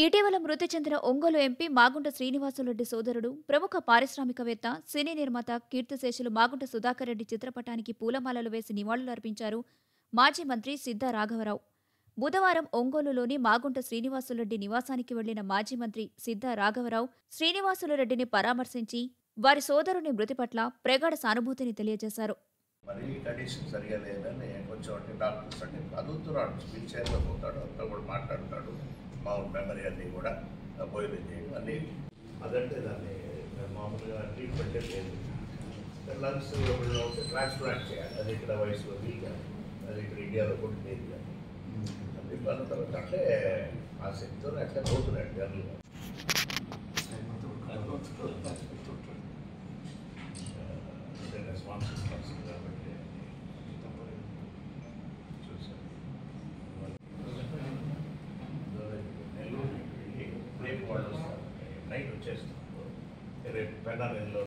ఇటీవల మృతి చెందిన ఒంగోలు ఎంపీ మాగుంట శ్రీనివాసులరెడ్డి సోదరుడు ప్రముఖ పారిశ్రామికవేత్త సినీ నిర్మాత కీర్తిశేషులు మాగుంట సుధాకర్ రెడ్డి చిత్రపటానికి పూలమాలలు వేసి నివాళులర్పించారు మాజీ మంత్రి సిద్ధ రాఘవరావు బుధవారం ఒంగోలులోని మాగుంట శ్రీనివాసులరెడ్డి నివాసానికి వెళ్లిన మాజీ మంత్రి సిద్ధ రాఘవరావు శ్రీనివాసులరెడ్డిని పరామర్శించి వారి సోదరుని మృతి పట్ల ప్రగాఢ సానుభూతిని తెలియజేశారు మరి కండిషన్ సరిగా లేదని కొంచెం అంటే డాక్టర్స్ అంటే చదువుతున్నాడు వీల్ చైర్లో పోతాడు అంతా కూడా మాట్లాడతాడు మామూలు మెమరీ అన్నీ కూడా బోయిలు చేయడం అన్నీ అదంటే దాన్ని మామూలుగా ట్రీట్మెంట్ లేదు లంగ్స్ ట్రాన్స్ప్లాంట్ చేయాలి అది ఇక్కడ వయసులో వీలు కాదు అది ఇక్కడ ఇండియాలో కూడా లేదు కాదు అది వాళ్ళ తర్వాత అంటే ఆ శక్తితో అట్లా పోతున్నాడు జనరల్గా రెస్పాన్సిబుల్ పర్సన్ కాబట్టి చూసాను నెల్లూరు వెళ్ళి రేపు వాళ్ళు వస్తారు నైట్ వచ్చేస్తారు రేపు పెన్నా నెలలో